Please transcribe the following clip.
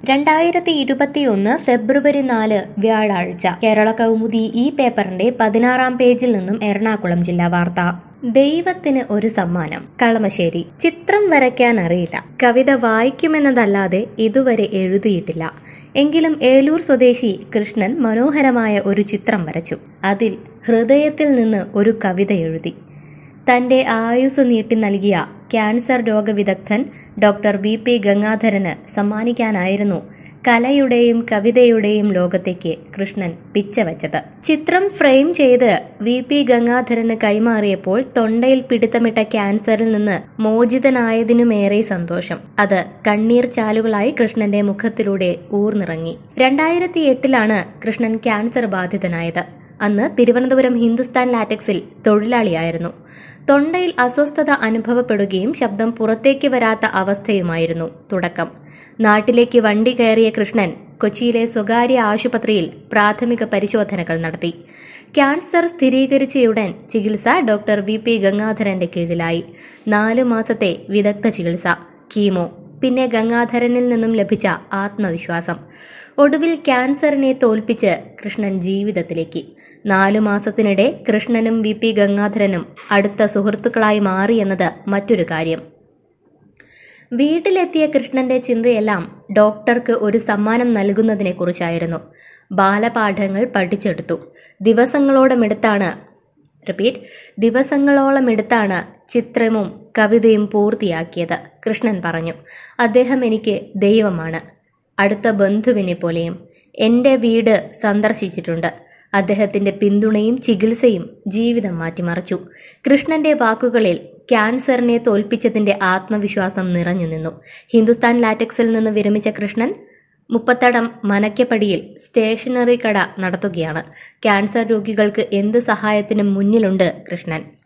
രണ്ടായിരത്തി ഇരുപത്തിയൊന്ന് ഫെബ്രുവരി നാല് വ്യാഴാഴ്ച കേരള കൗമുദി ഈ പേപ്പറിന്റെ പതിനാറാം പേജിൽ നിന്നും എറണാകുളം ജില്ലാ വാർത്ത ദൈവത്തിന് ഒരു സമ്മാനം കളമശ്ശേരി ചിത്രം വരയ്ക്കാൻ അറിയില്ല കവിത വായിക്കുമെന്നതല്ലാതെ ഇതുവരെ എഴുതിയിട്ടില്ല എങ്കിലും ഏലൂർ സ്വദേശി കൃഷ്ണൻ മനോഹരമായ ഒരു ചിത്രം വരച്ചു അതിൽ ഹൃദയത്തിൽ നിന്ന് ഒരു കവിത എഴുതി തന്റെ ആയുസ് നീട്ടി നൽകിയ ക്യാൻസർ രോഗവിദഗ്ധൻ ഡോക്ടർ വി പി ഗംഗാധരന് സമ്മാനിക്കാനായിരുന്നു കലയുടെയും കവിതയുടെയും ലോകത്തേക്ക് കൃഷ്ണൻ പിച്ചവച്ചത് ചിത്രം ഫ്രെയിം ചെയ്ത് വി പി ഗംഗാധരന് കൈമാറിയപ്പോൾ തൊണ്ടയിൽ പിടുത്തമിട്ട ക്യാൻസറിൽ നിന്ന് മോചിതനായതിനുമേറെ സന്തോഷം അത് കണ്ണീർ ചാലുകളായി കൃഷ്ണന്റെ മുഖത്തിലൂടെ ഊർന്നിറങ്ങി രണ്ടായിരത്തി എട്ടിലാണ് കൃഷ്ണൻ ക്യാൻസർ ബാധിതനായത് അന്ന് തിരുവനന്തപുരം ഹിന്ദുസ്ഥാൻ ലാറ്റക്സിൽ തൊഴിലാളിയായിരുന്നു തൊണ്ടയിൽ അസ്വസ്ഥത അനുഭവപ്പെടുകയും ശബ്ദം പുറത്തേക്ക് വരാത്ത അവസ്ഥയുമായിരുന്നു തുടക്കം നാട്ടിലേക്ക് വണ്ടി കയറിയ കൃഷ്ണൻ കൊച്ചിയിലെ സ്വകാര്യ ആശുപത്രിയിൽ പ്രാഥമിക പരിശോധനകൾ നടത്തി ക്യാൻസർ സ്ഥിരീകരിച്ചയുടൻ ചികിത്സ ഡോക്ടർ വി പി ഗംഗാധരന്റെ കീഴിലായി നാലു മാസത്തെ വിദഗ്ധ ചികിത്സ കീമോ പിന്നെ ഗംഗാധരനിൽ നിന്നും ലഭിച്ച ആത്മവിശ്വാസം ഒടുവിൽ ക്യാൻസറിനെ തോൽപ്പിച്ച് കൃഷ്ണൻ ജീവിതത്തിലേക്ക് നാലു മാസത്തിനിടെ കൃഷ്ണനും വി പി ഗംഗാധരനും അടുത്ത സുഹൃത്തുക്കളായി മാറിയെന്നത് മറ്റൊരു കാര്യം വീട്ടിലെത്തിയ കൃഷ്ണന്റെ ചിന്തയെല്ലാം ഡോക്ടർക്ക് ഒരു സമ്മാനം നൽകുന്നതിനെ കുറിച്ചായിരുന്നു ബാലപാഠങ്ങൾ പഠിച്ചെടുത്തു ദിവസങ്ങളോളം എടുത്താണ് റിപ്പീറ്റ് ദിവസങ്ങളോളം എടുത്താണ് ചിത്രവും കവിതയും പൂർത്തിയാക്കിയത് കൃഷ്ണൻ പറഞ്ഞു അദ്ദേഹം എനിക്ക് ദൈവമാണ് അടുത്ത ബന്ധുവിനെ പോലെയും എൻ്റെ വീട് സന്ദർശിച്ചിട്ടുണ്ട് അദ്ദേഹത്തിന്റെ പിന്തുണയും ചികിത്സയും ജീവിതം മാറ്റിമറിച്ചു കൃഷ്ണന്റെ വാക്കുകളിൽ ക്യാൻസറിനെ തോൽപ്പിച്ചതിന്റെ ആത്മവിശ്വാസം നിറഞ്ഞു നിന്നു ഹിന്ദുസ്ഥാൻ ലാറ്റക്സിൽ നിന്ന് വിരമിച്ച കൃഷ്ണൻ മുപ്പത്തടം മനക്കപ്പടിയിൽ സ്റ്റേഷനറി കട നടത്തുകയാണ് ക്യാൻസർ രോഗികൾക്ക് എന്ത് സഹായത്തിനും മുന്നിലുണ്ട് കൃഷ്ണൻ